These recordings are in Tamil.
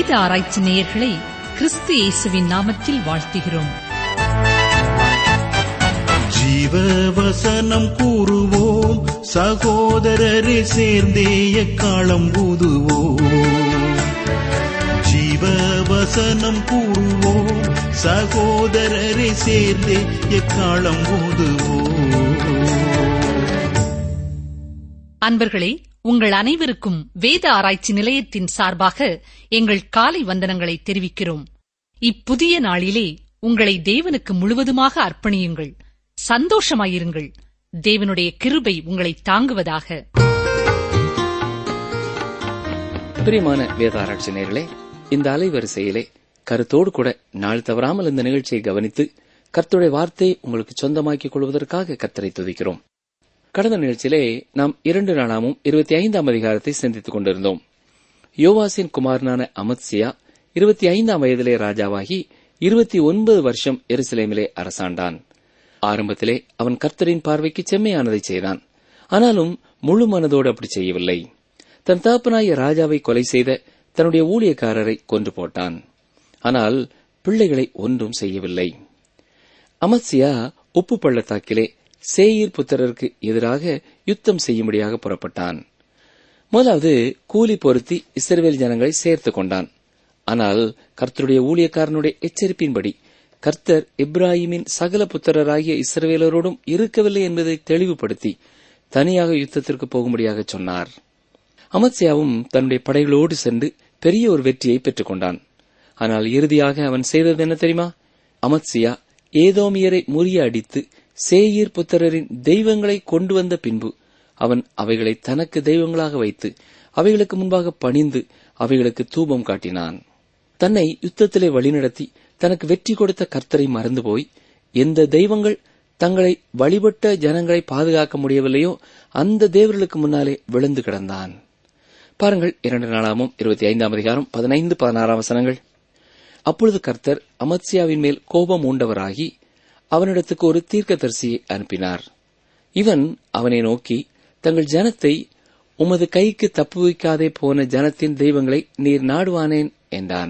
வேத ஆராய்ச்சி நேயர்களை கிறிஸ்து இயேசுவின் நாமத்தில் வாழ்த்துகிறோம் ஜீவ வசனம் கூறுவோம் சகோதரரை சேர்ந்தே எக்காலம் ஊதுவோம் ஜீவ வசனம் கூறுவோம் சகோதரரை சேர்ந்தே எக்காலம் ஊதுவோம் அன்பர்களே உங்கள் அனைவருக்கும் வேத ஆராய்ச்சி நிலையத்தின் சார்பாக எங்கள் காலை வந்தனங்களை தெரிவிக்கிறோம் இப்புதிய நாளிலே உங்களை தேவனுக்கு முழுவதுமாக அர்ப்பணியுங்கள் சந்தோஷமாயிருங்கள் தேவனுடைய கிருபை உங்களை தாங்குவதாக பிரியமான வேத ஆராய்ச்சி நேயர்களே இந்த அலைவரிசையிலே கருத்தோடு கூட நாள் தவறாமல் இந்த நிகழ்ச்சியை கவனித்து கர்த்தருடைய வார்த்தையை உங்களுக்கு சொந்தமாக்கிக் கொள்வதற்காக கர்த்தரை துதிக்கிறோம் கடந்த நிகழ்ச்சியிலே நாம் இரண்டு நாளாமும் இருபத்தி ஐந்தாம் அதிகாரத்தை சிந்தித்துக் கொண்டிருந்தோம் யோவாசின் குமாரனான அமத்சியா இருபத்தி ஐந்தாம் வயதிலே ராஜாவாகி இருபத்தி ஒன்பது வருஷம் எருசலேமிலே அரசாண்டான் ஆரம்பத்திலே அவன் கர்த்தரின் பார்வைக்கு செம்மையானதை செய்தான் ஆனாலும் முழு மனதோடு அப்படி செய்யவில்லை தன் தகப்பனாய ராஜாவை கொலை செய்த தன்னுடைய ஊழியக்காரரை கொன்று போட்டான் ஆனால் பிள்ளைகளை ஒன்றும் செய்யவில்லை அமத்சியா உப்பு பள்ளத்தாக்கிலே சேயீர் புத்திரருக்கு எதிராக யுத்தம் செய்யும்படியாக புறப்பட்டான் முதலாவது கூலி பொருத்தி இஸ்ரவேல் ஜனங்களை சேர்த்துக் கொண்டான் ஆனால் கர்த்தருடைய ஊழியக்காரனுடைய எச்சரிப்பின்படி கர்த்தர் இப்ராஹிமின் சகல புத்திரராகிய இஸ்ரவேலரோடும் இருக்கவில்லை என்பதை தெளிவுபடுத்தி தனியாக யுத்தத்திற்கு போகும்படியாக சொன்னார் அமத்சியாவும் தன்னுடைய படைகளோடு சென்று பெரிய ஒரு வெற்றியை பெற்றுக் கொண்டான் ஆனால் இறுதியாக அவன் செய்தது என்ன தெரியுமா அமத்சியா ஏதோமியரை முறியடித்து சேயீர் புத்திரரின் தெய்வங்களை கொண்டு வந்த பின்பு அவன் அவைகளை தனக்கு தெய்வங்களாக வைத்து அவைகளுக்கு முன்பாக பணிந்து அவைகளுக்கு தூபம் காட்டினான் தன்னை யுத்தத்திலே வழிநடத்தி தனக்கு வெற்றி கொடுத்த கர்த்தரை மறந்து போய் எந்த தெய்வங்கள் தங்களை வழிபட்ட ஜனங்களை பாதுகாக்க முடியவில்லையோ அந்த தேவர்களுக்கு முன்னாலே விழுந்து கிடந்தான் பாருங்கள் இரண்டு நாளாமும் இருபத்தி ஐந்தாம் அதிகாரம் பதினைந்து பதினாறாம் வசனங்கள் அப்பொழுது கர்த்தர் அமத்சியாவின் மேல் கோபம் உண்டவராகி அவனிடத்துக்கு ஒரு தீர்க்கதரிசியை அனுப்பினார் இவன் அவனை நோக்கி தங்கள் ஜனத்தை உமது கைக்கு தப்புவிக்காதே போன ஜனத்தின் தெய்வங்களை நீர் நாடுவானேன் என்றான்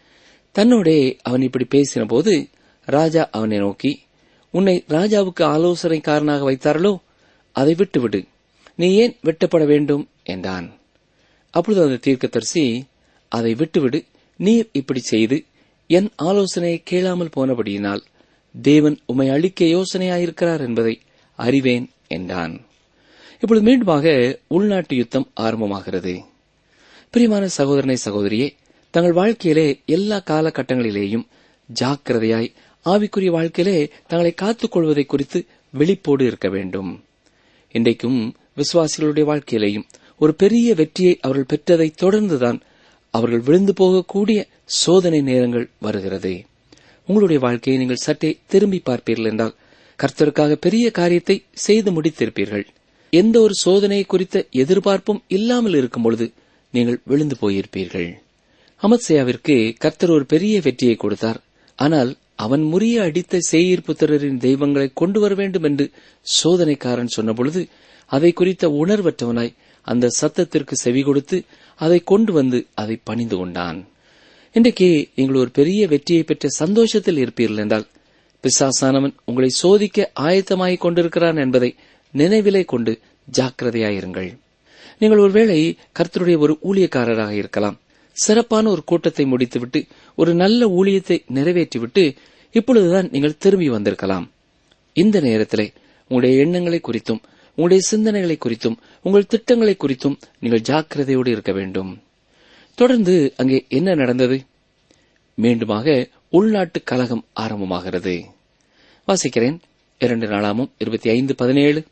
தன்னோடே அவன் இப்படி பேசினபோது ராஜா அவனை நோக்கி உன்னை ராஜாவுக்கு ஆலோசனைக்காரனாக வைத்தார்களோ அதை விட்டுவிடு நீ ஏன் வெட்டப்பட வேண்டும் என்றான் அப்பொழுது அந்த தீர்க்கதரிசி அதை விட்டுவிடு நீர் இப்படி செய்து என் ஆலோசனையை கேளாமல் போனபடியினால் தேவன் உம்மை அழிக்க யோசனையாயிருக்கிறார் என்பதை அறிவேன் என்றான் இப்பொழுது மீண்டுமாக உள்நாட்டு யுத்தம் ஆரம்பமாகிறது பிரியமான சகோதரனை சகோதரியே தங்கள் வாழ்க்கையிலே எல்லா காலகட்டங்களிலேயும் ஜாக்கிரதையாய் ஆவிக்குரிய வாழ்க்கையிலே தங்களை காத்துக் கொள்வதை குறித்து விழிப்போடு இருக்க வேண்டும் இன்றைக்கும் விசுவாசிகளுடைய வாழ்க்கையிலேயும் ஒரு பெரிய வெற்றியை அவர்கள் பெற்றதை தொடர்ந்துதான் அவர்கள் விழுந்து போகக்கூடிய சோதனை நேரங்கள் வருகிறது உங்களுடைய வாழ்க்கையை நீங்கள் சற்றே திரும்பி பார்ப்பீர்கள் என்றால் கர்த்தருக்காக பெரிய காரியத்தை செய்து முடித்திருப்பீர்கள் எந்த ஒரு சோதனை குறித்த எதிர்பார்ப்பும் இல்லாமல் இருக்கும் பொழுது நீங்கள் விழுந்து போயிருப்பீர்கள் அமத்சேயாவிற்கு கர்த்தர் ஒரு பெரிய வெற்றியை கொடுத்தார் ஆனால் அவன் முறிய அடித்த சேயீர் புத்திரரின் தெய்வங்களை கொண்டு வர வேண்டும் என்று சோதனைக்காரன் சொன்னபொழுது அதை குறித்த உணர்வற்றவனாய் அந்த சத்தத்திற்கு செவி கொடுத்து அதை கொண்டு வந்து அதை பணிந்து கொண்டான் இன்றைக்கு நீங்கள் ஒரு பெரிய வெற்றியை பெற்ற சந்தோஷத்தில் இருப்பீர்கள் என்றால் பிசாசானவன் உங்களை சோதிக்க ஆயத்தமாகிக் கொண்டிருக்கிறான் என்பதை நினைவிலே கொண்டு ஜாக்கிரதையாயிருங்கள் நீங்கள் ஒருவேளை கர்த்தருடைய ஒரு ஊழியக்காரராக இருக்கலாம் சிறப்பான ஒரு கூட்டத்தை முடித்துவிட்டு ஒரு நல்ல ஊழியத்தை நிறைவேற்றிவிட்டு இப்பொழுதுதான் நீங்கள் திரும்பி வந்திருக்கலாம் இந்த நேரத்திலே உங்களுடைய எண்ணங்களை குறித்தும் உங்களுடைய சிந்தனைகளை குறித்தும் உங்கள் திட்டங்களை குறித்தும் நீங்கள் ஜாக்கிரதையோடு இருக்க வேண்டும் தொடர்ந்து அங்கே என்ன நடந்தது மீண்டுமாக உள்நாட்டு கலகம் ஆரம்பமாகிறது வாசிக்கிறேன் இரண்டு நாளாமும் இருபத்தி ஐந்து பதினேழு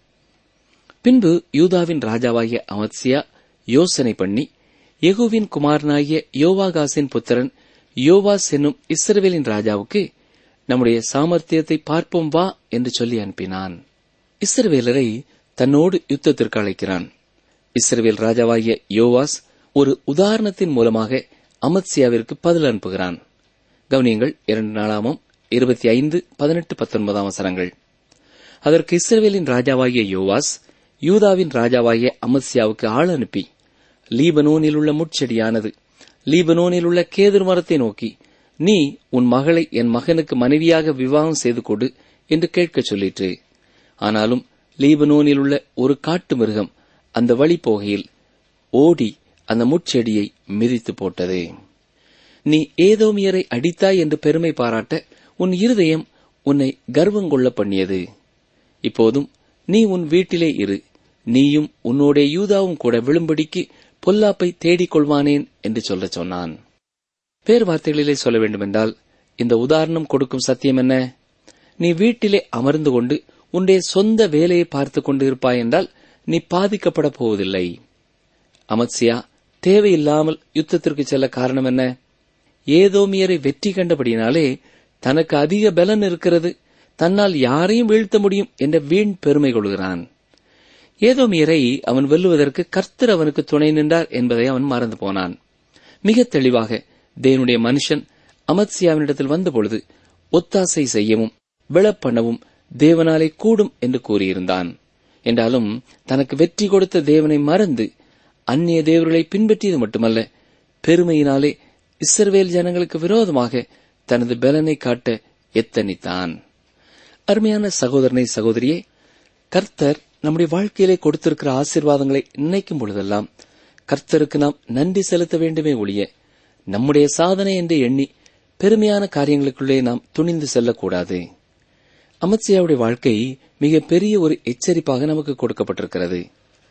பின்பு யூதாவின் ராஜாவாகிய அமத்சியா யோசனை பண்ணி யெகூவின் குமாரனாகிய யோவாகாசின் புத்திரன் யோவாஸ் என்னும் இஸ்ரவேலின் ராஜாவுக்கு நம்முடைய சாமர்த்தியத்தை பார்ப்போம் வா என்று சொல்லி அனுப்பினான் இஸ்ரவேலரை தன்னோடு யுத்தத்திற்கு அழைக்கிறான் இஸ்ரவேல் ராஜாவாகிய யோவாஸ் ஒரு உதாரணத்தின் மூலமாக அமத்சியாவிற்கு பதில் அனுப்புகிறான் கவனியங்கள் இரண்டு நாளாமும் இருபத்தி ஐந்து பதினெட்டு பத்தொன்பதாம் வசனங்கள் அதற்கு இஸ்ரவேலின் ராஜாவாகிய யோவாஸ் யூதாவின் ராஜாவாகிய அமத்சியாவுக்கு ஆள் அனுப்பி லீபனோனில் உள்ள முட்செடியானது லீபனோனில் உள்ள கேதுரு மரத்தை நோக்கி நீ உன் மகளை என் மகனுக்கு மனைவியாக விவாகம் செய்து கொடு என்று கேட்கச் சொல்லிற்று ஆனாலும் லீபனோனில் உள்ள ஒரு காட்டு மிருகம் அந்த வழி போகையில் ஓடி அந்த முட்செடியை மிதித்து போட்டது நீ ஏதோமியரை அடித்தாய் என்று பெருமை பாராட்ட உன் இருதயம் உன்னை கர்வங்கொள்ள பண்ணியது இப்போதும் நீ உன் வீட்டிலே இரு நீயும் உன்னோட யூதாவும் கூட விழும்படிக்கு பொல்லாப்பை தேடிக் கொள்வானேன் என்று சொல்லச் சொன்னான் வேறு வார்த்தைகளிலே சொல்ல வேண்டுமென்றால் இந்த உதாரணம் கொடுக்கும் சத்தியம் என்ன நீ வீட்டிலே அமர்ந்து கொண்டு உன்னுடைய சொந்த வேலையை பார்த்துக் கொண்டு இருப்பாய் என்றால் நீ பாதிக்கப்பட போவதில்லை அமத்சியா தேவையில்லாமல் யுத்தத்திற்கு செல்ல காரணம் என்ன ஏதோமியரை வெற்றி கண்டபடியினாலே தனக்கு அதிக பலன் இருக்கிறது தன்னால் யாரையும் வீழ்த்த முடியும் என்ற வீண் பெருமை கொள்கிறான் ஏதோமியரை அவன் வெல்லுவதற்கு கர்த்தர் அவனுக்கு துணை நின்றார் என்பதை அவன் மறந்து போனான் மிக தெளிவாக தேவனுடைய மனுஷன் அமத்சியாவினிடத்தில் வந்தபொழுது ஒத்தாசை செய்யவும் விளப்பண்ணவும் தேவனாலே கூடும் என்று கூறியிருந்தான் என்றாலும் தனக்கு வெற்றி கொடுத்த தேவனை மறந்து அந்நிய தேவர்களை பின்பற்றியது மட்டுமல்ல பெருமையினாலே இஸ்ரவேல் ஜனங்களுக்கு விரோதமாக தனது பலனை காட்ட எத்தனித்தான் அருமையான சகோதரனை சகோதரியே கர்த்தர் நம்முடைய வாழ்க்கையிலே கொடுத்திருக்கிற ஆசீர்வாதங்களை நினைக்கும் பொழுதெல்லாம் கர்த்தருக்கு நாம் நன்றி செலுத்த வேண்டுமே ஒழிய நம்முடைய சாதனை என்று எண்ணி பெருமையான காரியங்களுக்குள்ளே நாம் துணிந்து செல்லக்கூடாது அமத்சியாவுடைய வாழ்க்கை மிக பெரிய ஒரு எச்சரிப்பாக நமக்கு கொடுக்கப்பட்டிருக்கிறது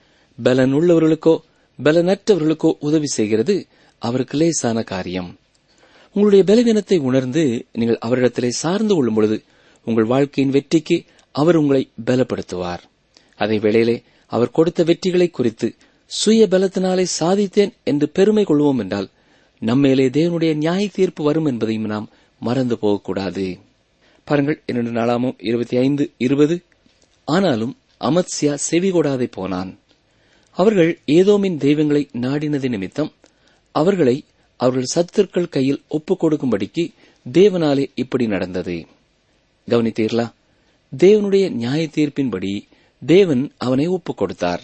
பலன் உள்ளவர்களுக்கோ பலனற்றவர்களுக்கோ உதவி செய்கிறது அவருக்கு லேசான காரியம் உங்களுடைய பலவீனத்தை உணர்ந்து நீங்கள் அவரிடத்திலே சார்ந்து கொள்ளும் பொழுது உங்கள் வாழ்க்கையின் வெற்றிக்கு அவர் உங்களை பலப்படுத்துவார் அதே வேளையிலே அவர் கொடுத்த வெற்றிகளை குறித்து சுய பலத்தினாலே சாதித்தேன் என்று பெருமை கொள்வோம் என்றால் நம்மேலே தேவனுடைய நியாய தீர்ப்பு வரும் என்பதையும் நாம் மறந்து போகக்கூடாது பாருங்கள் இரண்டு நாளாமும் இருபத்தி ஐந்து இருபது ஆனாலும் அமத்சியா செவி கொடாதே போனான் அவர்கள் ஏதோமின் தெய்வங்களை நாடினது நிமித்தம் அவர்களை அவர்கள் சத்துருக்கள் கையில் ஒப்புக் கொடுக்கும்படிக்கு தேவனாலே இப்படி நடந்தது கவனித்தீர்களா தேவனுடைய நியாய தீர்ப்பின்படி தேவன் அவனை ஒப்புக் கொடுத்தார்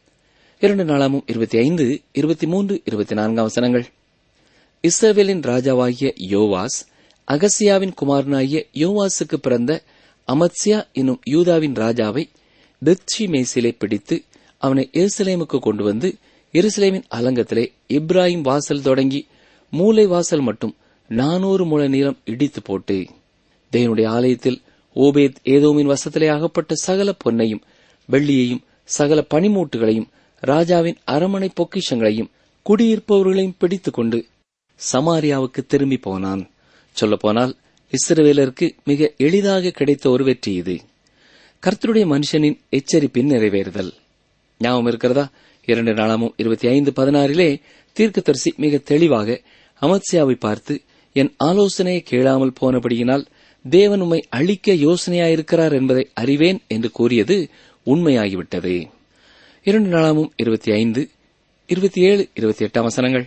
இரண்டு நாளாமும் இருபத்தி ஐந்து இருபத்தி மூன்று இருபத்தி நான்காம் வசனங்கள் இஸ்ரவேலின் ராஜாவாகிய யோவாஸ் அகசியாவின் குமாரனாகிய யோவாசுக்கு பிறந்த அமத்சியா என்னும் யூதாவின் ராஜாவை பெத்ஷி மேசிலே பிடித்து அவனை எருசலேமுக்கு கொண்டு வந்து எருசலேமின் அலங்கத்திலே இப்ராஹிம் வாசல் தொடங்கி மூலை வாசல் மட்டும் நானூறு முழ நீளம் இடித்து போட்டு தேவனுடைய ஆலயத்தில் ஓபேத் ஏதோமின் வசத்திலே அகப்பட்ட சகல பொன்னையும் வெள்ளியையும் சகல பனிமூட்டுகளையும் ராஜாவின் அரமனை பொக்கிஷங்களையும் குடியிருப்பவர்களையும் பிடித்துக் கொண்டு சமாரியாவுக்கு திரும்பி போனான் சொல்லப்போனால் இஸ்ரவேலருக்கு மிக எளிதாக கிடைத்த ஒரு வெற்றி இது கர்த்தருடைய மனுஷனின் எச்சரிப்பின் நிறைவேறுதல் ஞாபகம் இருக்கிறதா இரண்டு நாளாமும் இருபத்தி ஐந்து பதினாறிலே தீர்க்கதரிசி மிக தெளிவாக அமத்சியாவை பார்த்து என் ஆலோசனையை கேளாமல் போனபடியினால் தேவன் உம்மை அழிக்க யோசனையாயிருக்கிறார் என்பதை அறிவேன் என்று கூறியது உண்மையாகிவிட்டது இரண்டு நாளாமும் இருபத்தி ஐந்து இருபத்தி ஏழு இருபத்தி எட்டாம் வசனங்கள்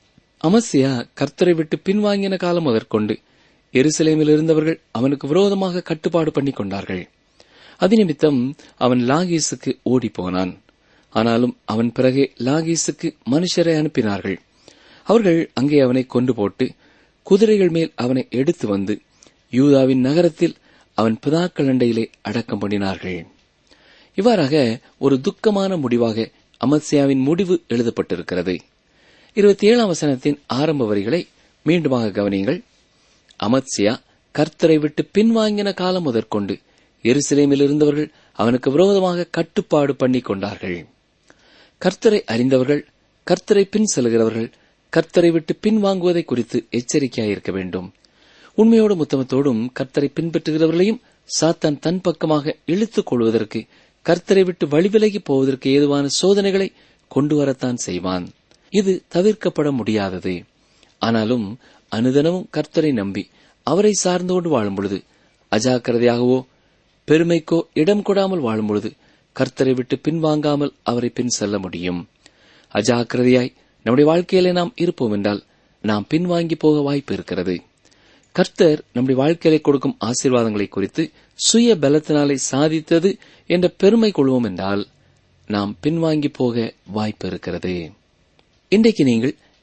அமசியா கர்த்தரை விட்டு பின்வாங்கின காலம் முதற்கொண்டு எருசலேமில் இருந்தவர்கள் அவனுக்கு விரோதமாக கட்டுப்பாடு பண்ணிக் கொண்டார்கள் அது நிமித்தம் அவன் லாகீசுக்கு ஓடிப்போனான் ஆனாலும் அவன் பிறகே லாகீசுக்கு மனுஷரை அனுப்பினார்கள் அவர்கள் அங்கே அவனை கொண்டு போட்டு குதிரைகள் மேல் அவனை எடுத்து வந்து யூதாவின் நகரத்தில் அவன் பிதாக்கள் அண்டையிலே அடக்கம் பண்ணினார்கள் இவ்வாறாக ஒரு துக்கமான முடிவாக அமத்சியாவின் முடிவு எழுதப்பட்டிருக்கிறது இருபத்தி ஏழாம் வசனத்தின் ஆரம்ப வரிகளை மீண்டுமாக கவனியுங்கள் அமத்சியா கர்த்தரை விட்டு பின்வாங்கின காலம் முதற்கொண்டு எருசலேமில் இருந்தவர்கள் அவனுக்கு விரோதமாக கட்டுப்பாடு பண்ணிக் கொண்டார்கள் கர்த்தரை அறிந்தவர்கள் கர்த்தரை பின் செல்கிறவர்கள் கர்த்தரை விட்டு பின்வாங்குவதை குறித்து எச்சரிக்கையாயிருக்க வேண்டும் உண்மையோடும் உத்தமத்தோடும் கர்த்தரை பின்பற்றுகிறவர்களையும் சாத்தான் தன் பக்கமாக இழுத்துக் கொள்வதற்கு கர்த்தரை விட்டு வழிவிலகி போவதற்கு ஏதுவான சோதனைகளை கொண்டு வரத்தான் செய்வான் இது தவிர்க்கப்பட முடியாதது ஆனாலும் அனுதினமும் கர்த்தரை நம்பி அவரை சார்ந்து கொண்டு வாழும் பொழுது அஜாக்கிரதையாகவோ பெருமைக்கோ இடம் கொடாமல் வாழும் பொழுது கர்த்தரை விட்டு பின்வாங்காமல் அவரை பின் செல்ல முடியும் அஜாக்கிரதையாய் நம்முடைய வாழ்க்கையிலே நாம் இருப்போம் என்றால் நாம் பின்வாங்கி போக வாய்ப்பு இருக்கிறது கர்த்தர் நம்முடைய வாழ்க்கையிலே கொடுக்கும் ஆசீர்வாதங்களை குறித்து சுய பலத்தினாலே சாதித்தது என்ற பெருமை கொள்வோம் என்றால் நாம் பின்வாங்கி போக வாய்ப்பு இருக்கிறது இன்றைக்கு நீங்கள்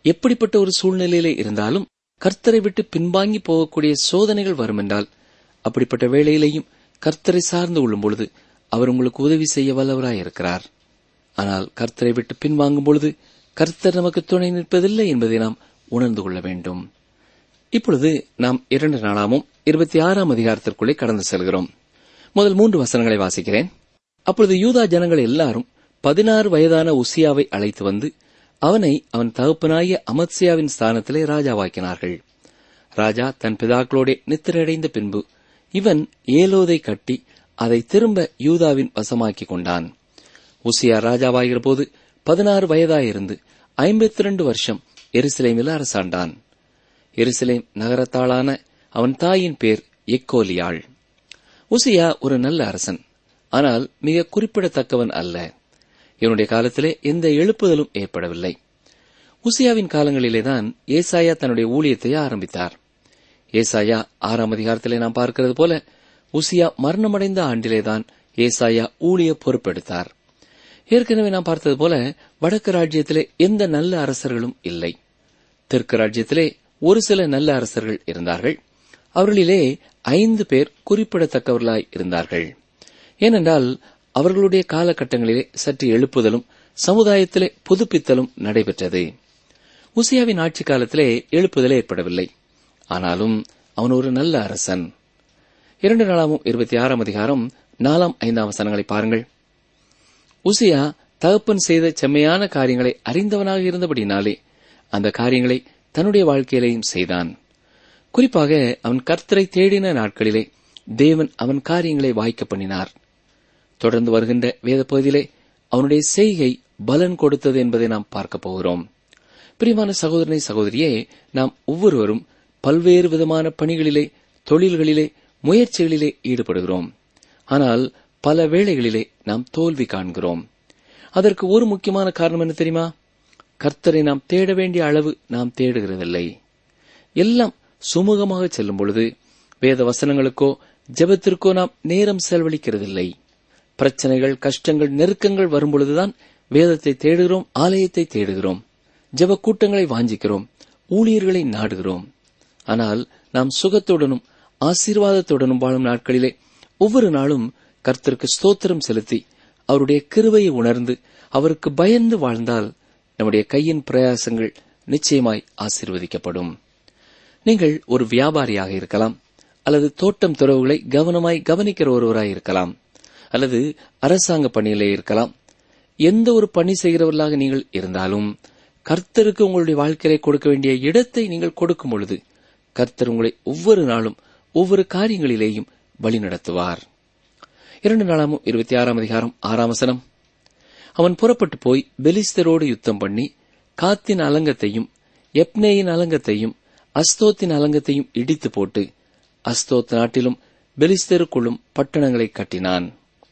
எப்படிப்பட்ட ஒரு சூழ்நிலையிலே இருந்தாலும் கர்த்தரை விட்டு பின்வாங்கி போகக்கூடிய சோதனைகள் வரும் என்றால் அப்படிப்பட்ட வேளையிலேயும் கர்த்தரை சார்ந்து கொள்ளும் பொழுது அவர் உங்களுக்கு உதவி செய்ய வல்லவராயிருக்கிறார் ஆனால் கர்த்தரை விட்டு பின்வாங்கும் பொழுது கர்த்தர் நமக்கு துணை நிற்பதில்லை என்பதை நாம் உணர்ந்து கொள்ள வேண்டும் இப்பொழுது நாம் இரண்டு நாளாமும் இருபத்தி ஆறாம் அதிகாரத்திற்குள்ளே கடந்து செல்கிறோம் முதல் மூன்று வசனங்களை வாசிக்கிறேன் அப்பொழுது யூதா ஜனங்கள் எல்லாரும் பதினாறு வயதான உசியாவை அழைத்து வந்து அவனை அவன் தகப்பனாகிய அமத்சியாவின் ஸ்தானத்திலே ராஜாவாக்கினார்கள் ராஜா தன் பிதாக்களோடே நித்திரையடைந்த பின்பு இவன் ஏலோதை கட்டி அதை திரும்ப யூதாவின் வசமாக்கிக் கொண்டான் உசியா ராஜாவாகிற போது பதினாறு வயதாயிருந்து ஐம்பத்தி ரெண்டு வருஷம் எருசலேமில் அரசாண்டான் எருசலேம் நகரத்தாளான அவன் தாயின் பேர் எக்கோலியாள் உசியா ஒரு நல்ல அரசன் ஆனால் மிக குறிப்பிடத்தக்கவன் அல்ல இவனுடைய காலத்திலே எந்த எழுப்புதலும் ஏற்படவில்லை உசியாவின் காலங்களிலேதான் ஏசாயா தன்னுடைய ஊழியத்தை ஆரம்பித்தார் ஏசாயா ஆறாம் அதிகாரத்திலே நாம் பார்க்கிறது போல உசியா மரணமடைந்த ஆண்டிலேதான் ஏசாயா ஊழிய பொறுப்பெடுத்தார் ஏற்கனவே நாம் பார்த்தது போல வடக்கு ராஜ்யத்திலே எந்த நல்ல அரசர்களும் இல்லை தெற்கு ராஜ்யத்திலே ஒரு சில நல்ல அரசர்கள் இருந்தார்கள் அவர்களிலே ஐந்து பேர் குறிப்பிடத்தக்கவர்களாய் இருந்தார்கள் ஏனென்றால் அவர்களுடைய காலகட்டங்களிலே சற்று எழுப்புதலும் சமுதாயத்திலே புதுப்பித்தலும் நடைபெற்றது உசியாவின் ஆட்சி காலத்திலே எழுப்புதலே ஏற்படவில்லை ஆனாலும் அவன் ஒரு நல்ல அரசன் இரண்டு நாளாமும் இருபத்தி ஆறாம் அதிகாரம் நாலாம் ஐந்தாம் வசனங்களை பாருங்கள் உசியா தகப்பன் செய்த செம்மையான காரியங்களை அறிந்தவனாக இருந்தபடினாலே அந்த காரியங்களை தன்னுடைய வாழ்க்கையிலேயும் செய்தான் குறிப்பாக அவன் கர்த்தரை தேடின நாட்களிலே தேவன் அவன் காரியங்களை வாய்க்க பண்ணினார் தொடர்ந்து வருகின்ற வேத பகுதியிலே அவனுடைய செய்கை பலன் கொடுத்தது என்பதை நாம் பார்க்க போகிறோம் பிரியமான சகோதரனை சகோதரியே நாம் ஒவ்வொருவரும் பல்வேறு விதமான பணிகளிலே தொழில்களிலே முயற்சிகளிலே ஈடுபடுகிறோம் ஆனால் பல வேளைகளிலே நாம் தோல்வி காண்கிறோம் அதற்கு ஒரு முக்கியமான காரணம் என்ன தெரியுமா கர்த்தரை நாம் தேட வேண்டிய அளவு நாம் தேடுகிறதில்லை எல்லாம் சுமூகமாக செல்லும் பொழுது வேத வசனங்களுக்கோ ஜெபத்திற்கோ நாம் நேரம் செலவழிக்கிறதில்லை பிரச்சனைகள் கஷ்டங்கள் நெருக்கங்கள் வரும்பொழுதுதான் வேதத்தை தேடுகிறோம் ஆலயத்தை தேடுகிறோம் ஜெப கூட்டங்களை வாஞ்சிக்கிறோம் ஊழியர்களை நாடுகிறோம் ஆனால் நாம் சுகத்துடனும் ஆசீர்வாதத்துடனும் வாழும் நாட்களிலே ஒவ்வொரு நாளும் கர்த்தருக்கு ஸ்தோத்திரம் செலுத்தி அவருடைய கிருபையை உணர்ந்து அவருக்கு பயந்து வாழ்ந்தால் நம்முடைய கையின் பிரயாசங்கள் நிச்சயமாய் ஆசீர்வதிக்கப்படும் நீங்கள் ஒரு வியாபாரியாக இருக்கலாம் அல்லது தோட்டம் துறவுகளை கவனமாய் கவனிக்கிற ஒருவராய் இருக்கலாம் அல்லது அரசாங்க பணியிலே இருக்கலாம் எந்த ஒரு பணி செய்கிறவர்களாக நீங்கள் இருந்தாலும் கர்த்தருக்கு உங்களுடைய வாழ்க்கையிலே கொடுக்க வேண்டிய இடத்தை நீங்கள் கொடுக்கும் பொழுது கர்த்தர் உங்களை ஒவ்வொரு நாளும் ஒவ்வொரு காரியங்களிலேயும் வழிநடத்துவார் இரண்டு நாளாமும் இருபத்தி ஆறாம் அதிகாரம் ஆறாம் வசனம் அவன் புறப்பட்டு போய் பெலிஸ்தரோடு யுத்தம் பண்ணி காத்தின் அலங்கத்தையும் எப்னேயின் அலங்கத்தையும் அஸ்தோத்தின் அலங்கத்தையும் இடித்து போட்டு அஸ்தோத் நாட்டிலும் பெலிஸ்தருக்குள்ளும் பட்டணங்களை கட்டினான்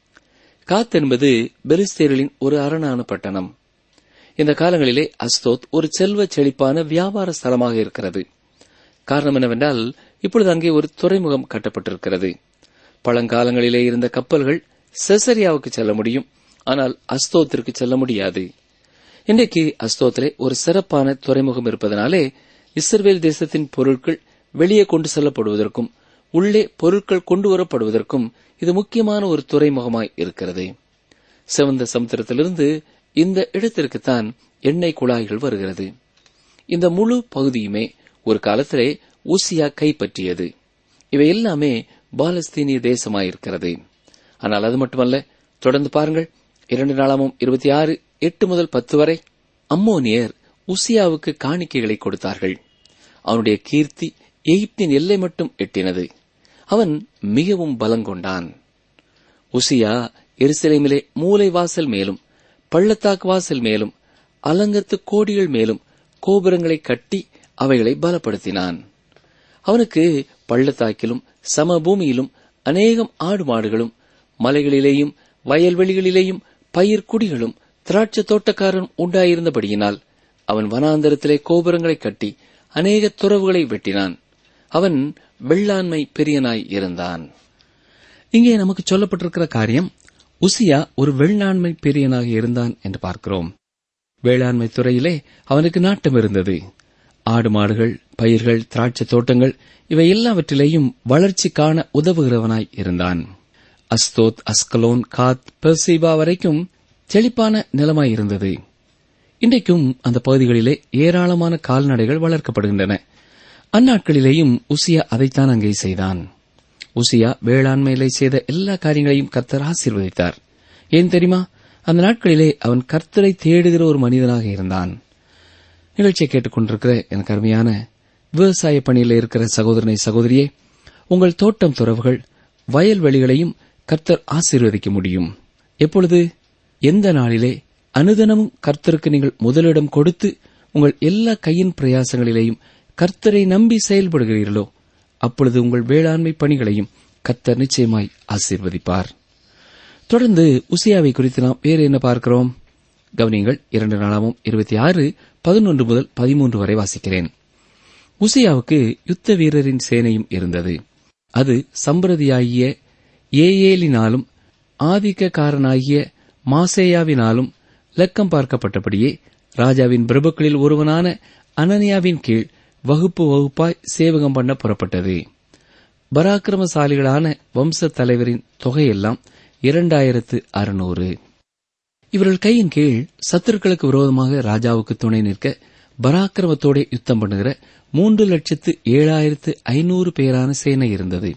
காத் என்பது பெலிஸ்தேர்களின் ஒரு அரணான பட்டணம் இந்த காலங்களிலே அஸ்தோத் ஒரு செல்வ செழிப்பான வியாபார ஸ்தலமாக இருக்கிறது காரணம் என்னவென்றால் இப்பொழுது அங்கே ஒரு துறைமுகம் கட்டப்பட்டிருக்கிறது பழங்காலங்களிலே இருந்த கப்பல்கள் செசரியாவுக்கு செல்ல முடியும் ஆனால் அஸ்தோத்திற்கு செல்ல முடியாது இன்றைக்கு அஸ்தோத்திலே ஒரு சிறப்பான துறைமுகம் இருப்பதனாலே இஸ்ரவேல் தேசத்தின் பொருட்கள் வெளியே கொண்டு செல்லப்படுவதற்கும் உள்ளே பொருட்கள் கொண்டு வரப்படுவதற்கும் இது முக்கியமான ஒரு துறைமுகமாய் இருக்கிறது சிவந்த சமுத்திரத்திலிருந்து இந்த இடத்திற்குத்தான் எண்ணெய் குழாய்கள் வருகிறது இந்த முழு பகுதியுமே ஒரு காலத்திலே ஊசியா கைப்பற்றியது இவை எல்லாமே பாலஸ்தீனிய தேசமாயிருக்கிறது ஆனால் அது மட்டுமல்ல தொடர்ந்து பாருங்கள் இரண்டு நாளாமும் இருபத்தி ஆறு எட்டு முதல் பத்து வரை அம்மோனியர் உசியாவுக்கு காணிக்கைகளை கொடுத்தார்கள் அவனுடைய கீர்த்தி எகிப்தின் எல்லை மட்டும் எட்டினது அவன் மிகவும் பலங்கொண்டான் உசியா எருசலேமிலே மூலை வாசல் மேலும் பள்ளத்தாக்கு வாசல் மேலும் அலங்கத்து கோடிகள் மேலும் கோபுரங்களை கட்டி அவைகளை பலப்படுத்தினான் அவனுக்கு பள்ளத்தாக்கிலும் சமபூமியிலும் அநேகம் ஆடு மாடுகளும் மலைகளிலேயும் வயல்வெளிகளிலேயும் பயிர் குடிகளும் திராட்சை தோட்டக்காரரும் உண்டாயிருந்தபடியினால் அவன் வனாந்தரத்திலே கோபுரங்களை கட்டி அநேக துறவுகளை வெட்டினான் அவன் வெள்ளாண்மை பெரியனாய் இருந்தான் இங்கே நமக்கு சொல்லப்பட்டிருக்கிற காரியம் உசியா ஒரு வெள்ளாண்மை பெரியனாக இருந்தான் என்று பார்க்கிறோம் வேளாண்மை துறையிலே அவனுக்கு நாட்டம் இருந்தது ஆடு மாடுகள் பயிர்கள் திராட்சை தோட்டங்கள் இவை எல்லாவற்றிலேயும் வளர்ச்சி காண உதவுகிறவனாய் இருந்தான் அஸ்தோத் அஸ்கலோன் காத் பெர்சீபா வரைக்கும் செழிப்பான நிலமாய் இருந்தது இன்றைக்கும் அந்த பகுதிகளிலே ஏராளமான கால்நடைகள் வளர்க்கப்படுகின்றன அந்நாட்களிலேயும் உசியா அதைத்தான் அங்கே செய்தான் உசியா வேளாண்மையிலே செய்த எல்லா காரியங்களையும் கர்த்தர் ஆசீர்வதித்தார் ஏன் தெரியுமா அந்த நாட்களிலே அவன் கர்த்தரை தேடுகிற ஒரு மனிதனாக இருந்தான் நிகழ்ச்சியை கேட்டுக்கொண்டிருக்கிற எனக்கு அருமையான விவசாய பணியில் இருக்கிற சகோதரனை சகோதரியே உங்கள் தோட்டம் துறவுகள் வயல்வெளிகளையும் கர்த்தர் ஆசீர்வதிக்க முடியும் எப்பொழுது எந்த நாளிலே அனுதினமும் கர்த்தருக்கு நீங்கள் முதலிடம் கொடுத்து உங்கள் எல்லா கையின் பிரயாசங்களிலேயும் கர்த்தரை நம்பி செயல்படுகிறீர்களோ அப்பொழுது உங்கள் வேளாண்மை பணிகளையும் கர்த்தர் நிச்சயமாய் ஆசீர்வதிப்பார் தொடர்ந்து உசியாவை குறித்து நாம் வேறு என்ன பார்க்கிறோம் கவனியங்கள் இரண்டு நாளாமும் இருபத்தி ஆறு பதினொன்று முதல் பதிமூன்று வரை வாசிக்கிறேன் உசியாவுக்கு யுத்த வீரரின் சேனையும் இருந்தது அது சம்பிரதியாகிய ஏஏலினாலும் ஆதிக்கக்காரனாகிய மாசேயாவினாலும் லக்கம் பார்க்கப்பட்டபடியே ராஜாவின் பிரபுக்களில் ஒருவனான அனனியாவின் கீழ் வகுப்பு வகுப்பாய் சேவகம் பண்ண புறப்பட்டது பராக்கிரமசாலிகளான வம்ச தலைவரின் தொகையெல்லாம் இரண்டாயிரத்து அறுநூறு இவர்கள் கையின் கீழ் சத்துருக்களுக்கு விரோதமாக ராஜாவுக்கு துணை நிற்க பராக்கிரமத்தோட யுத்தம் பண்ணுகிற மூன்று லட்சத்து ஏழாயிரத்து ஐநூறு பேரான சேனை இருந்தது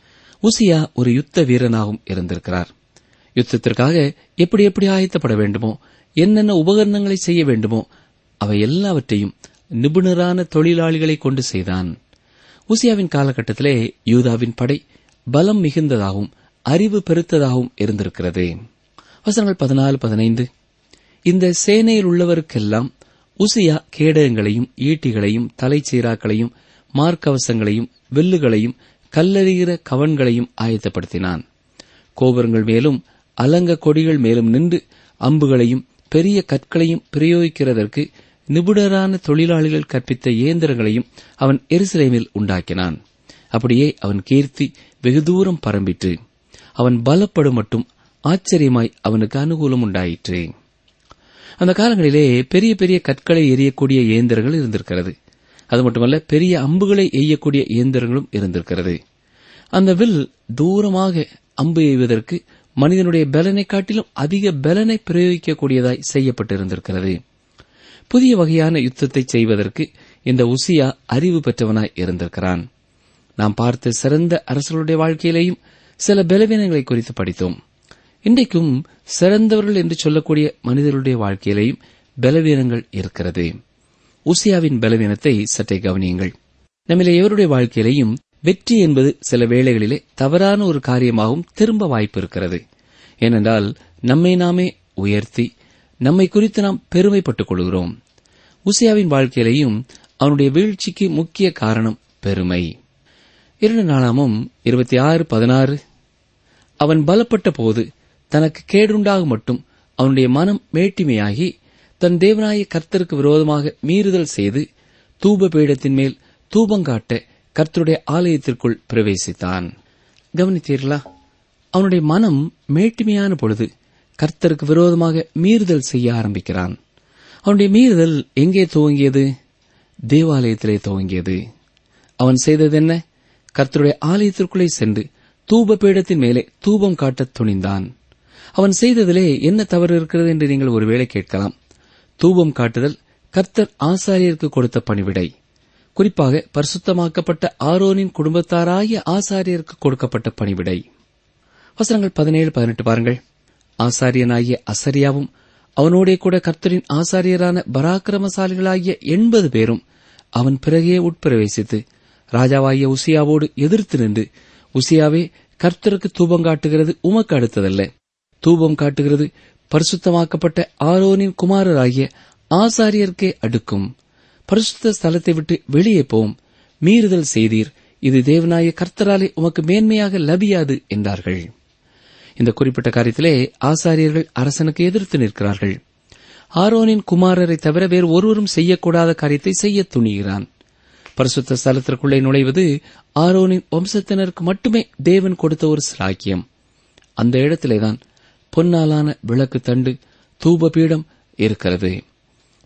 உசியா ஒரு யுத்த வீரனாகவும் இருந்திருக்கிறார் யுத்தத்திற்காக எப்படி எப்படி ஆயத்தப்பட வேண்டுமோ என்னென்ன உபகரணங்களை செய்ய வேண்டுமோ அவை எல்லாவற்றையும் நிபுணரான தொழிலாளிகளை கொண்டு செய்தான் உசியாவின் காலகட்டத்திலே யூதாவின் படை பலம் மிகுந்ததாகவும் அறிவு பெருத்ததாகவும் இருந்திருக்கிறது வசனங்கள் பதினாலு பதினைந்து இந்த சேனையில் உள்ளவருக்கெல்லாம் உசியா கேடகங்களையும் ஈட்டிகளையும் தலைச்சீராக்களையும் மார்க்கவசங்களையும் வில்லுகளையும் கல்லறிகிற கவன்களையும் ஆயத்தப்படுத்தினான் கோபுரங்கள் மேலும் அலங்க கொடிகள் மேலும் நின்று அம்புகளையும் பெரிய கற்களையும் பிரயோகிக்கிறதற்கு நிபுணரான தொழிலாளிகள் கற்பித்த இயந்திரங்களையும் அவன் எருசலேமில் உண்டாக்கினான் அப்படியே அவன் கீர்த்தி வெகு தூரம் பரம்பிற்று அவன் பலப்படும் மட்டும் ஆச்சரியமாய் அவனுக்கு அனுகூலம் உண்டாயிற்று அந்த காலங்களிலே பெரிய பெரிய கற்களை எரியக்கூடிய இயந்திரங்கள் இருந்திருக்கிறது அது மட்டுமல்ல பெரிய அம்புகளை எய்யக்கூடிய இயந்திரங்களும் இருந்திருக்கிறது அந்த வில் தூரமாக அம்பு எய்வதற்கு மனிதனுடைய பலனை காட்டிலும் அதிக பலனை பிரயோகிக்கக்கூடியதாய் செய்யப்பட்டிருந்திருக்கிறது புதிய வகையான யுத்தத்தை செய்வதற்கு இந்த உசியா அறிவு பெற்றவனாய் இருந்திருக்கிறான் நாம் பார்த்த சிறந்த அரசர்களுடைய வாழ்க்கையிலேயும் சில பலவீனங்களை குறித்து படித்தோம் இன்றைக்கும் சிறந்தவர்கள் என்று சொல்லக்கூடிய மனிதர்களுடைய வாழ்க்கையிலேயும் பலவீனங்கள் இருக்கிறது உசியாவின் பலவீனத்தை சற்றே கவனியுங்கள் நம்மிலே எவருடைய வாழ்க்கையிலேயும் வெற்றி என்பது சில வேளைகளிலே தவறான ஒரு காரியமாகவும் திரும்ப வாய்ப்பு இருக்கிறது ஏனென்றால் நம்மை நாமே உயர்த்தி நம்மை குறித்து நாம் பெருமைப்பட்டுக் கொள்கிறோம் உசியாவின் வாழ்க்கையிலேயும் அவனுடைய வீழ்ச்சிக்கு முக்கிய காரணம் பெருமை இரண்டு நாளாமும் இருபத்தி ஆறு பதினாறு அவன் பலப்பட்ட போது தனக்கு கேடுண்டாக மட்டும் அவனுடைய மனம் மேட்டிமையாகி தன் தேவனாய கர்த்தருக்கு விரோதமாக மீறுதல் செய்து தூப பீடத்தின் மேல் தூபங்காட்ட கர்த்தருடைய ஆலயத்திற்குள் பிரவேசித்தான் கவனித்தீர்களா அவனுடைய மனம் மேட்டிமையான பொழுது கர்த்தருக்கு விரோதமாக மீறுதல் செய்ய ஆரம்பிக்கிறான் அவனுடைய மீறுதல் எங்கே துவங்கியது தேவாலயத்திலே துவங்கியது அவன் செய்தது என்ன கர்த்தருடைய ஆலயத்திற்குள்ளே சென்று தூப பீடத்தின் மேலே தூபம் காட்டத் துணிந்தான் அவன் செய்ததிலே என்ன தவறு இருக்கிறது என்று நீங்கள் ஒருவேளை கேட்கலாம் தூபம் காட்டுதல் கர்த்தர் ஆசாரியருக்கு கொடுத்த பணிவிடை குறிப்பாக பரிசுத்தமாக்கப்பட்ட ஆரோனின் குடும்பத்தாராகிய ஆசாரியருக்கு கொடுக்கப்பட்ட பணிவிடை வசனங்கள் பதினேழு பதினெட்டு பாருங்கள் ஆசாரியனாகிய அசரியாவும் அவனோடே கூட கர்த்தரின் ஆசாரியரான பராக்கிரமசாலிகளாகிய எண்பது பேரும் அவன் பிறகே உட்பிரவேசித்து ராஜாவாகிய உசியாவோடு எதிர்த்து நின்று உசியாவே கர்த்தருக்கு தூபம் காட்டுகிறது உமக்கு அடுத்ததல்ல தூபம் காட்டுகிறது பரிசுத்தமாக்கப்பட்ட ஆரோனின் குமாரராகிய ஆசாரியர்க்கே அடுக்கும் பரிசுத்த ஸ்தலத்தை விட்டு வெளியே போம் மீறுதல் செய்தீர் இது தேவனாய கர்த்தராலே உமக்கு மேன்மையாக லபியாது என்றார்கள் இந்த குறிப்பிட்ட காரியத்திலே ஆசாரியர்கள் அரசனுக்கு எதிர்த்து நிற்கிறார்கள் ஆரோனின் குமாரரை தவிர வேறு ஒருவரும் செய்யக்கூடாத காரியத்தை செய்ய துணிகிறான் பரிசுத்த ஸ்தலத்திற்குள்ளே நுழைவது ஆரோனின் வம்சத்தினருக்கு மட்டுமே தேவன் கொடுத்த ஒரு சிலாக்கியம் அந்த இடத்திலேதான் பொன்னாலான விளக்கு தண்டு தூப பீடம் இருக்கிறது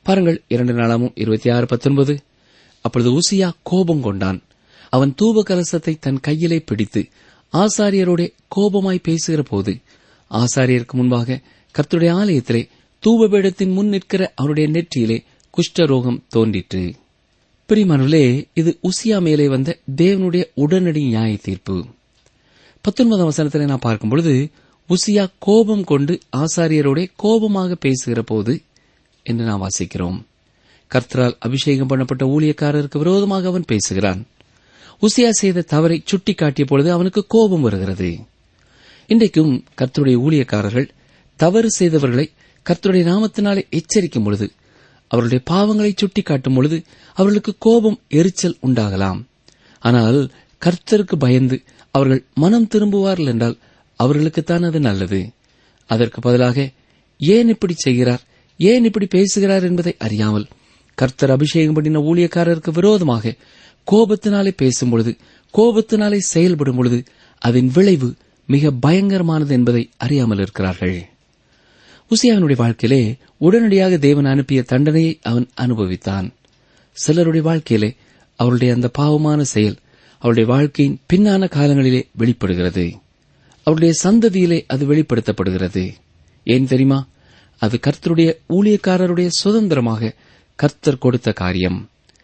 பாருங்கள் இரண்டு நாளாமும் இருபத்தி ஆறு பத்தொன்பது அப்பொழுது உசியா கோபம் கொண்டான் அவன் தூப கலசத்தை தன் கையிலே பிடித்து ஆசாரியரோட கோபமாய் பேசுகிற போது ஆசாரியருக்கு முன்பாக கர்த்தருடைய ஆலயத்திலே தூபபீடத்தின் முன் நிற்கிற அவருடைய நெற்றியிலே குஷ்டரோகம் தோன்றிற்று பிரிமனுலே இது உசியா மேலே வந்த தேவனுடைய உடனடி நியாய தீர்ப்பு பத்தொன்பதாம் வசனத்தில் நான் பார்க்கும் பொழுது உசியா கோபம் கொண்டு ஆசாரியரோட கோபமாக பேசுகிற போது என்று நாம் வாசிக்கிறோம் கர்த்தரால் அபிஷேகம் பண்ணப்பட்ட ஊழியக்காரருக்கு விரோதமாக அவன் பேசுகிறான் உசியா செய்த தவறை சுட்டிக்காட்டிய பொழுது அவனுக்கு கோபம் வருகிறது இன்றைக்கும் கர்த்தருடைய ஊழியக்காரர்கள் தவறு செய்தவர்களை கர்த்தருடைய நாமத்தினாலே எச்சரிக்கும் பொழுது அவர்களுடைய பாவங்களை சுட்டிக்காட்டும் பொழுது அவர்களுக்கு கோபம் எரிச்சல் உண்டாகலாம் ஆனால் கர்த்தருக்கு பயந்து அவர்கள் மனம் திரும்புவார்கள் என்றால் அவர்களுக்குத்தான் அது நல்லது அதற்கு பதிலாக ஏன் இப்படி செய்கிறார் ஏன் இப்படி பேசுகிறார் என்பதை அறியாமல் கர்த்தர் அபிஷேகம் பண்ணின ஊழியக்காரருக்கு விரோதமாக கோபத்தினாலே பேசும் பொழுது கோபத்தினாலே செயல்படும் பொழுது அதன் விளைவு மிக பயங்கரமானது என்பதை அறியாமல் இருக்கிறார்கள் உசியாவினுடைய வாழ்க்கையிலே உடனடியாக தேவன் அனுப்பிய தண்டனையை அவன் அனுபவித்தான் சிலருடைய வாழ்க்கையிலே அவருடைய அந்த பாவமான செயல் அவருடைய வாழ்க்கையின் பின்னான காலங்களிலே வெளிப்படுகிறது அவருடைய சந்ததியிலே அது வெளிப்படுத்தப்படுகிறது ஏன் தெரியுமா அது கர்த்தருடைய ஊழியக்காரருடைய சுதந்திரமாக கர்த்தர் கொடுத்த காரியம்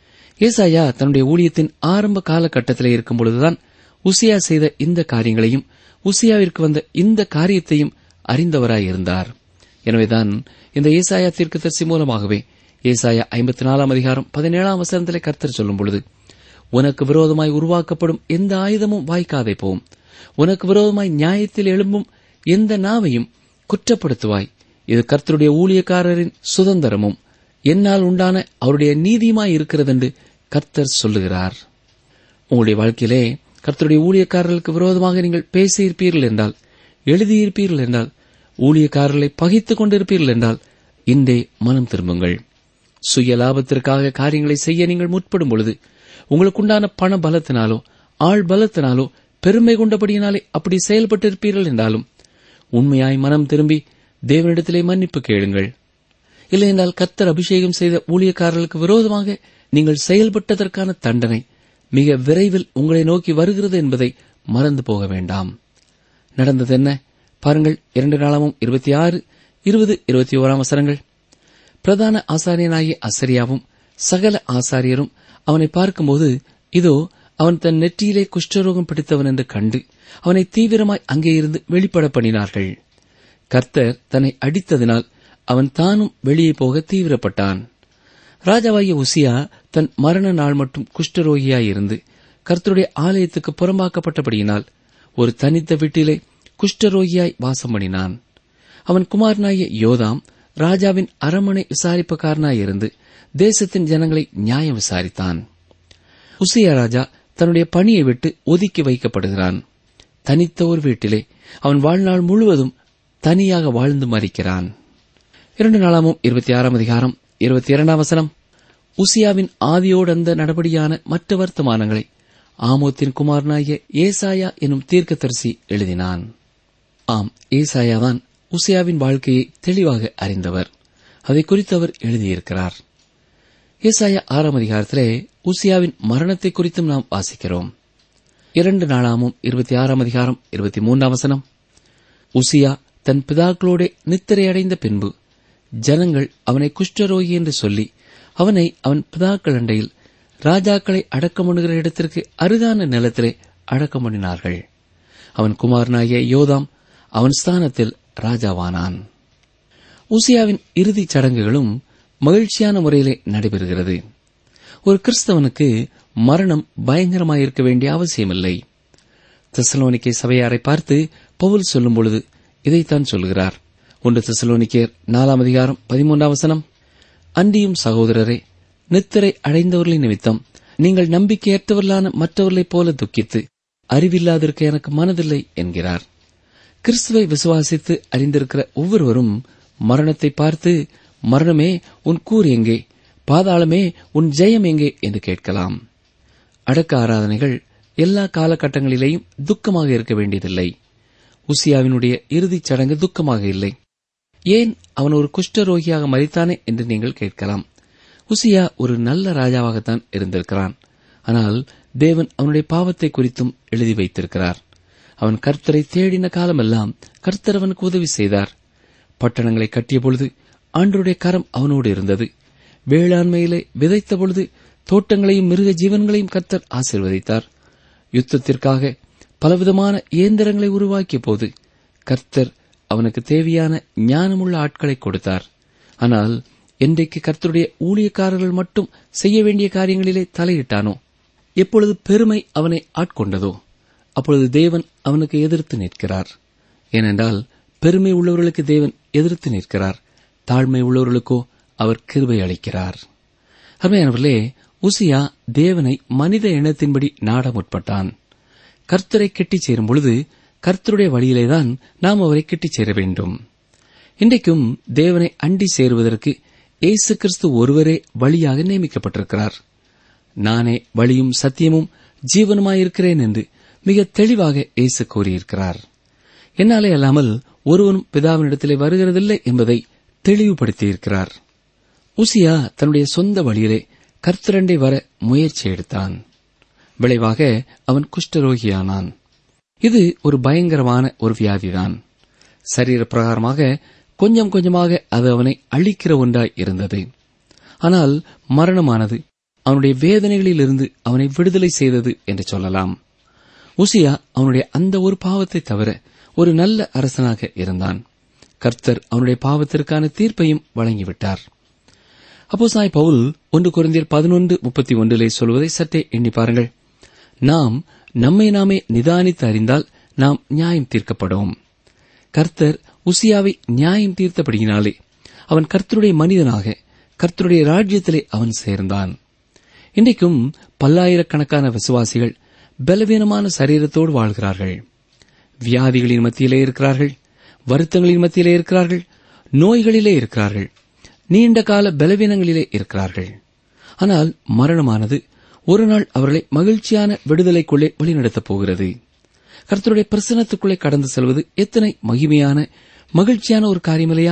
ஏசாயா தன்னுடைய ஊழியத்தின் ஆரம்ப காலகட்டத்திலே இருக்கும் பொழுதுதான் உசியா செய்த இந்த காரியங்களையும் உசியாவிற்கு வந்த இந்த காரியத்தையும் அறிந்தவராயிருந்தார் எனவேதான் இந்த ஏசாயா தீர்க்கதரிசி மூலமாகவே ஏசாயா ஐம்பத்தி நாலாம் அதிகாரம் பதினேழாம் வசனத்திலே கர்த்தர் சொல்லும் பொழுது உனக்கு விரோதமாய் உருவாக்கப்படும் எந்த ஆயுதமும் வாய்க்காதே போம் உனக்கு விரோதமாய் நியாயத்தில் எழும்பும் எந்த நாவையும் குற்றப்படுத்துவாய் இது கர்த்தருடைய ஊழியக்காரரின் சுதந்திரமும் என்னால் உண்டான அவருடைய நீதியுமாய் இருக்கிறதென்று கர்த்தர் சொல்லுகிறார் உங்களுடைய வாழ்க்கையிலே கர்த்தருடைய ஊழியக்காரர்களுக்கு விரோதமாக நீங்கள் பேசியிருப்பீர்கள் என்றால் எழுதியிருப்பீர்கள் என்றால் ஊழியக்காரர்களை பகித்துக் கொண்டிருப்பீர்கள் என்றால் இன்றே மனம் திரும்புங்கள் சுய லாபத்திற்காக காரியங்களை செய்ய நீங்கள் முற்படும் பொழுது உங்களுக்குண்டான பண பலத்தினாலோ ஆள் பலத்தினாலோ பெருமை கொண்டபடியினாலே அப்படி செயல்பட்டிருப்பீர்கள் என்றாலும் உண்மையாய் மனம் திரும்பி தேவனிடத்திலே மன்னிப்பு கேளுங்கள் இல்லையென்றால் கத்தர் அபிஷேகம் செய்த ஊழியக்காரர்களுக்கு விரோதமாக நீங்கள் செயல்பட்டதற்கான தண்டனை மிக விரைவில் உங்களை நோக்கி வருகிறது என்பதை மறந்து போக வேண்டாம் நடந்தது என்ன பாருங்கள் இரண்டு நாளமும் இருபத்தி ஆறு இருபது இருபத்தி ஓராம் வசனங்கள் பிரதான ஆசாரியனாகிய அசரியாவும் சகல ஆசாரியரும் அவனை பார்க்கும்போது இதோ அவன் தன் நெற்றியிலே குஷ்டரோகம் பிடித்தவன் என்று கண்டு அவனை தீவிரமாய் அங்கே இருந்து வெளிப்பட பண்ணினார்கள் கர்த்தர் தன்னை அடித்ததினால் அவன் தானும் வெளியே போக தீவிரப்பட்டான் ராஜாவாகிய உசியா தன் மரண நாள் மட்டும் குஷ்டரோகியாயிருந்து கர்த்தருடைய ஆலயத்துக்கு புறம்பாக்கப்பட்டபடியினால் ஒரு தனித்த வீட்டிலே குஷ்டரோகியாய் வாசம் பண்ணினான் அவன் குமாரனாகிய யோதாம் ராஜாவின் அரமனை விசாரிப்புக்காரனாயிருந்து தேசத்தின் ஜனங்களை நியாயம் விசாரித்தான் உசியா ராஜா தன்னுடைய பணியை விட்டு ஒதுக்கி வைக்கப்படுகிறான் தனித்த ஒரு வீட்டிலே அவன் வாழ்நாள் முழுவதும் தனியாக வாழ்ந்து மறிக்கிறான் இரண்டு நாளாமும் இருபத்தி ஆறாம் அதிகாரம் இருபத்தி இரண்டாம் வசனம் உசியாவின் ஆதியோடந்த நடபடியான மற்ற வர்த்தமானங்களை ஆமோத்தின் குமாரனாகிய ஏசாயா எனும் தீர்க்கதரிசி எழுதினான் ஆம் ஏசாயாதான் உசியாவின் வாழ்க்கையை தெளிவாக அறிந்தவர் அதை குறித்து அவர் எழுதியிருக்கிறார் ஏசாயா ஆறாம் அதிகாரத்திலே உசியாவின் மரணத்தை குறித்தும் நாம் வாசிக்கிறோம் இரண்டு நாளாமும் இருபத்தி ஆறாம் அதிகாரம் இருபத்தி மூன்றாம் வசனம் உசியா தன் பிதாக்களோட நித்திரையடைந்த பின்பு ஜனங்கள் அவனை குஷ்டரோகி என்று சொல்லி அவனை அவன் பிதாக்கள் அண்டையில் ராஜாக்களை அடக்கம் பண்ணுகிற இடத்திற்கு அருகான நிலத்திலே அடக்கம் பண்ணினார்கள் அவன் குமாரனாகிய யோதாம் அவன் ஸ்தானத்தில் ராஜாவானான் உசியாவின் இறுதிச் சடங்குகளும் மகிழ்ச்சியான முறையிலே நடைபெறுகிறது ஒரு கிறிஸ்தவனுக்கு மரணம் பயங்கரமாயிருக்க வேண்டிய அவசியமில்லை தெசலோனிக்கே சபையாரை பார்த்து பவுல் சொல்லும் பொழுது இதைத்தான் சொல்கிறார் ஒன்று தெசலோனிக்கேர் நாலாம் அதிகாரம் பதிமூன்றாம் வசனம் அன்றியும் சகோதரரே நித்திரை அடைந்தவர்களின் நிமித்தம் நீங்கள் நம்பிக்கையற்றவர்களான மற்றவர்களைப் போல துக்கித்து அறிவில்லாதிருக்க எனக்கு மனதில்லை என்கிறார் கிறிஸ்துவை விசுவாசித்து அறிந்திருக்கிற ஒவ்வொருவரும் மரணத்தை பார்த்து மரணமே உன் கூர் எங்கே பாதாளமே உன் ஜெயம் எங்கே என்று கேட்கலாம் அடக்க ஆராதனைகள் எல்லா காலகட்டங்களிலேயும் துக்கமாக இருக்க வேண்டியதில்லை உசியாவினுடைய இறுதிச் சடங்கு துக்கமாக இல்லை ஏன் அவன் ஒரு குஷ்டரோகியாக மறித்தானே என்று நீங்கள் கேட்கலாம் உசியா ஒரு நல்ல ராஜாவாகத்தான் இருந்திருக்கிறான் ஆனால் தேவன் அவனுடைய பாவத்தை குறித்தும் எழுதி வைத்திருக்கிறார் அவன் கர்த்தரை தேடின காலமெல்லாம் கர்த்தர் அவனுக்கு உதவி செய்தார் பட்டணங்களை கட்டிய பொழுது ஆண்டருடைய கரம் அவனோடு இருந்தது வேளாண்மையிலே விதைத்த பொழுது தோட்டங்களையும் மிருக ஜீவன்களையும் கர்த்தர் ஆசிர்வதித்தார் யுத்தத்திற்காக பலவிதமான இயந்திரங்களை உருவாக்கிய போது கர்த்தர் அவனுக்கு தேவையான ஞானமுள்ள ஆட்களை கொடுத்தார் ஆனால் என்றைக்கு கர்த்தருடைய ஊழியக்காரர்கள் மட்டும் செய்ய வேண்டிய காரியங்களிலே தலையிட்டானோ எப்பொழுது பெருமை அவனை ஆட்கொண்டதோ அப்பொழுது தேவன் அவனுக்கு எதிர்த்து நிற்கிறார் ஏனென்றால் பெருமை உள்ளவர்களுக்கு தேவன் எதிர்த்து நிற்கிறார் தாழ்மை உள்ளவர்களுக்கோ அவர் கிருபை அளிக்கிறார் அருமையானவர்களே உசியா தேவனை மனித எண்ணத்தின்படி நாட முற்பட்டான் கர்த்தரை கெட்டிச் சேரும் பொழுது கர்த்தருடைய வழியிலேதான் நாம் அவரை கெட்டிச் சேர வேண்டும் இன்றைக்கும் தேவனை அண்டி சேருவதற்கு இயேசு கிறிஸ்து ஒருவரே வழியாக நியமிக்கப்பட்டிருக்கிறார் நானே வழியும் சத்தியமும் ஜீவனுமாயிருக்கிறேன் என்று மிக தெளிவாக இயேசு கூறியிருக்கிறார் என்னாலே அல்லாமல் ஒருவனும் பிதாவினிடத்திலே வருகிறதில்லை என்பதை தெளிவுபடுத்தியிருக்கிறார் உசியா தன்னுடைய சொந்த வழியிலே கர்த்தரண்டை வர முயற்சி எடுத்தான் விளைவாக அவன் குஷ்டரோகியானான் இது ஒரு பயங்கரமான ஒரு வியாதிதான் சரீர பிரகாரமாக கொஞ்சம் கொஞ்சமாக அது அவனை அழிக்கிற ஒன்றாய் இருந்தது ஆனால் மரணமானது அவனுடைய வேதனைகளிலிருந்து அவனை விடுதலை செய்தது என்று சொல்லலாம் உசியா அவனுடைய அந்த ஒரு பாவத்தை தவிர ஒரு நல்ல அரசனாக இருந்தான் கர்த்தர் அவனுடைய பாவத்திற்கான தீர்ப்பையும் வழங்கிவிட்டார் அப்போ சாய் பவுல் ஒன்று குறைந்தர் பதினொன்று முப்பத்தி ஒன்றிலே சொல்வதை சற்றே எண்ணி பாருங்கள் நாம் நம்மை நாமே நிதானித்து அறிந்தால் நாம் நியாயம் தீர்க்கப்படும் கர்த்தர் உசியாவை நியாயம் தீர்த்தபடியினாலே அவன் கர்த்தருடைய மனிதனாக கர்த்தருடைய ராஜ்யத்திலே அவன் சேர்ந்தான் இன்றைக்கும் பல்லாயிரக்கணக்கான விசுவாசிகள் பலவீனமான சரீரத்தோடு வாழ்கிறார்கள் வியாதிகளின் மத்தியிலே இருக்கிறார்கள் வருத்தங்களின் மத்தியிலே இருக்கிறார்கள் நோய்களிலே இருக்கிறார்கள் நீண்ட கால பலவீனங்களிலே இருக்கிறார்கள் ஆனால் மரணமானது ஒரு நாள் அவர்களை மகிழ்ச்சியான விடுதலைக்குள்ளே வழிநடத்தப் போகிறது கர்த்தருடைய பிரசனத்துக்குள்ளே கடந்து செல்வது எத்தனை மகிமையான மகிழ்ச்சியான ஒரு காரியமில்லையா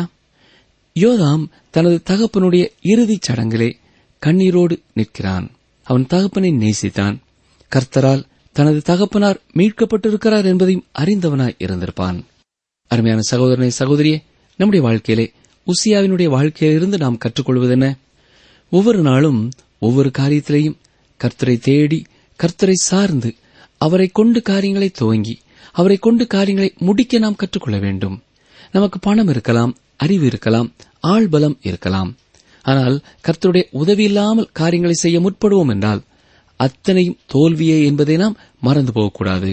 யோதாம் தனது தகப்பனுடைய இறுதிச் சடங்கிலே கண்ணீரோடு நிற்கிறான் அவன் தகப்பனை நேசித்தான் கர்த்தரால் தனது தகப்பனார் மீட்கப்பட்டிருக்கிறார் என்பதையும் அறிந்தவனாய் இருந்திருப்பான் அருமையான சகோதரனை சகோதரியே நம்முடைய வாழ்க்கையிலே உசியாவினுடைய வாழ்க்கையிலிருந்து நாம் கற்றுக்கொள்வதென்ன ஒவ்வொரு நாளும் ஒவ்வொரு காரியத்திலேயும் கர்த்தரை தேடி கர்த்தரை சார்ந்து அவரை கொண்டு காரியங்களை துவங்கி அவரை கொண்டு காரியங்களை முடிக்க நாம் கற்றுக்கொள்ள வேண்டும் நமக்கு பணம் இருக்கலாம் அறிவு இருக்கலாம் ஆள் பலம் இருக்கலாம் ஆனால் கர்த்தருடைய உதவி இல்லாமல் காரியங்களை செய்ய முற்படுவோம் என்றால் அத்தனையும் தோல்வியே என்பதை நாம் மறந்து போகக்கூடாது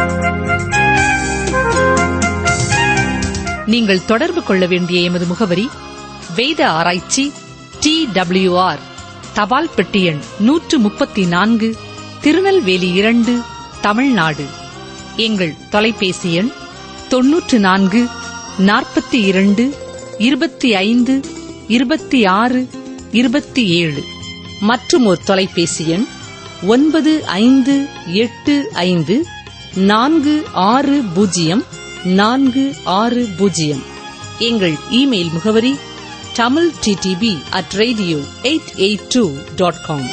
நீங்கள் தொடர்பு கொள்ள வேண்டிய எமது முகவரி வேத ஆராய்ச்சி டி ஆர் தபால் பெட்டி எண் நூற்று முப்பத்தி நான்கு திருநெல்வேலி இரண்டு தமிழ்நாடு எங்கள் தொலைபேசி எண் தொன்னூற்று நான்கு நாற்பத்தி இரண்டு இருபத்தி ஐந்து இருபத்தி ஆறு இருபத்தி ஏழு மற்றும் ஒரு தொலைபேசி எண் ஒன்பது ஐந்து எட்டு ஐந்து நான்கு ஆறு பூஜ்ஜியம் நான்கு ஆறு பூஜ்ஜியம் எங்கள் இமெயில் முகவரி Tamil DTP at radio eight eight two dot com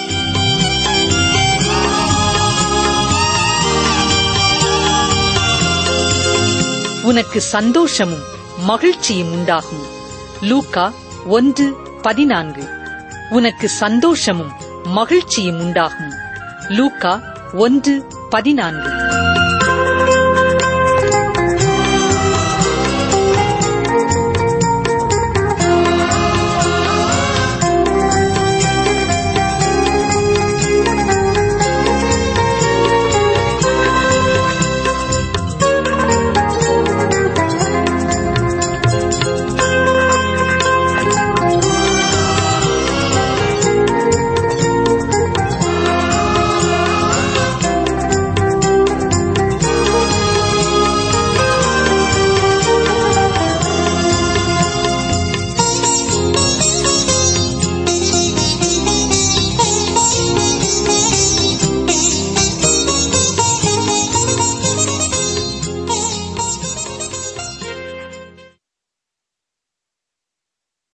உனக்கு சந்தோஷமும் மகிழ்ச்சியும் உண்டாகும் லூக்கா ஒன்று பதினான்கு உனக்கு சந்தோஷமும் மகிழ்ச்சியும் உண்டாகும் லூக்கா ஒன்று பதினான்கு